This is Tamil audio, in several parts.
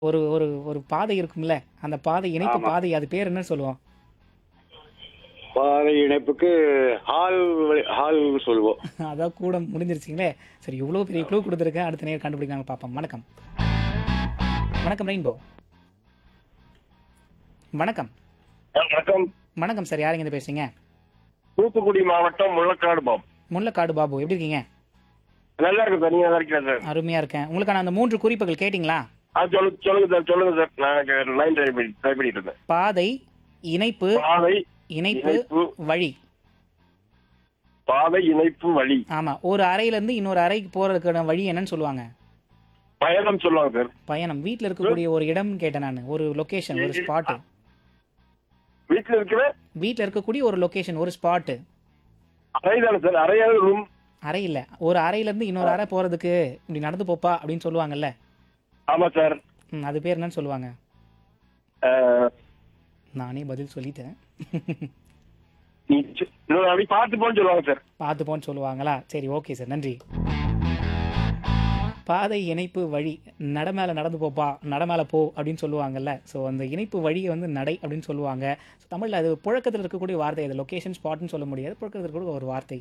ஒரு ஒரு ஒரு பாதை இருக்கும்ல அந்த பாதை இணைப்பு ஆமா. பாதை அது பேர் என்ன சொல்லுவோம் பாதை இணைப்புக்கு ஹால் வழி- ஹால் சொல்லுவோம் அதான் கூட முடிஞ்சிருச்சிங்களே சரி இவ்வளோ பெரிய க்ளூ கொடுத்துருக்கேன் அடுத்த நேரம் கண்டுபிடிக்காங்க பார்ப்போம் வணக்கம் வணக்கம் ரெயின்போ வணக்கம் வணக்கம் வணக்கம் சார் யாருங்க இருந்து பேசுறீங்க தூத்துக்குடி மாவட்டம் முள்ளக்காடு பாப் முல்லக்காடு பாபு எப்படி இருக்கீங்க நல்லா இருக்கு சார் நீங்க நல்லா இருக்கீங்களா சார் அருமையா இருக்கேன் உங்களுக்கான அந்த மூன்று குறிப்புகள் கேட்டிங்களா ஆ சொல்லுங்க சொல்லுங்க சார் சொல்லுங்க சார் நான் லைன் ட்ரை பண்ணி ட்ரை பண்ணிட்டு இருந்தேன் பாதை இணைப்பு பாதை இணைப்பு இணைப்பு வழி பாதை இணைப்பு வழி ஆமா ஒரு அறையில இருந்து இன்னொரு அறைக்கு போறதுக்கான வழி என்னன்னு சொல்லுவாங்க பயணம் சொல்லுவாங்க சார் பயணம் வீட்ல இருக்கக்கூடிய ஒரு இடம் கேட்டேன் நான் ஒரு லொகேஷன் ஒரு ஸ்பாட் வீட்டுல இருக்கிற வீட்ல இருக்கக்கூடிய ஒரு லொகேஷன் ஒரு ஸ்பாட் அறை தானே சார் அறையாவது ரூம் அறை இல்ல ஒரு அறையில இருந்து இன்னொரு அறை போறதுக்கு இப்படி நடந்து போப்பா அப்படின்னு சொல்லுவாங்கல்ல ஆமா சார் ம், அது பேர் என்னன்னு சொல்லுவாங்க அஹ், நானே பதில் சொல்லிட்டேன் நீ சொ- இன்னொரு அப்படி பார்த்து போன்னு சொல்லுவாங்க சார் பார்த்து போன்னு சொல்லுவாங்களா சரி ஓகே சார் நன்றி பாதை இணைப்பு வழி நட மேல நடந்து போப்பா நட மேல போ அப்படின்னு சொல்லுவாங்கல்ல ஸோ அந்த இணைப்பு வழியை வந்து நடை அப்படின்னு சொல்லுவாங்க ஸோ தமிழில் அது புழக்கத்தில் இருக்கக்கூடிய வார்த்தை அது லொகேஷன் ஸ்பாட்னு சொல்ல முடியாது புழக்கத்தில் இருக்கக்கூடிய ஒரு வார்த்தை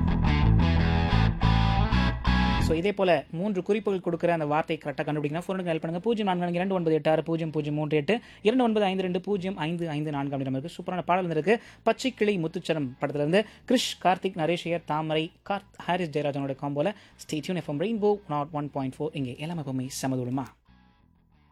ஸோ இதே போல மூன்று குறிப்புகள் கொடுக்குற அந்த வார்த்தை கரெக்டாக கண்டுபிடிக்கணும் ஃபோனுக்கு ஹெல்ப் பண்ணுங்க பூஜ்ஜியம் நான்கு நான்கு இரண்டு ஒன்பது எட்டு ஆறு பூஜ்ஜியம் பூஜ்ஜியம் மூன்று எட்டு இரண்டு ஒன்பது ஐந்து ரெண்டு பூஜ்ஜியம் ஐந்து ஐந்து நான்கு அப்படி நமக்கு சூப்பரான பாடல் இருக்கு பச்சை கிளி முத்துச்சரம் படத்துல இருந்து கிரிஷ் கார்த்திக் நரேஷியர் தாமரை கார்த் ஹாரிஸ் ஜெயராஜனோட காம்போல stay tuned FM rainbow naught one point four இங்கே எல்லாமே எப்பவுமே சமதுடுமா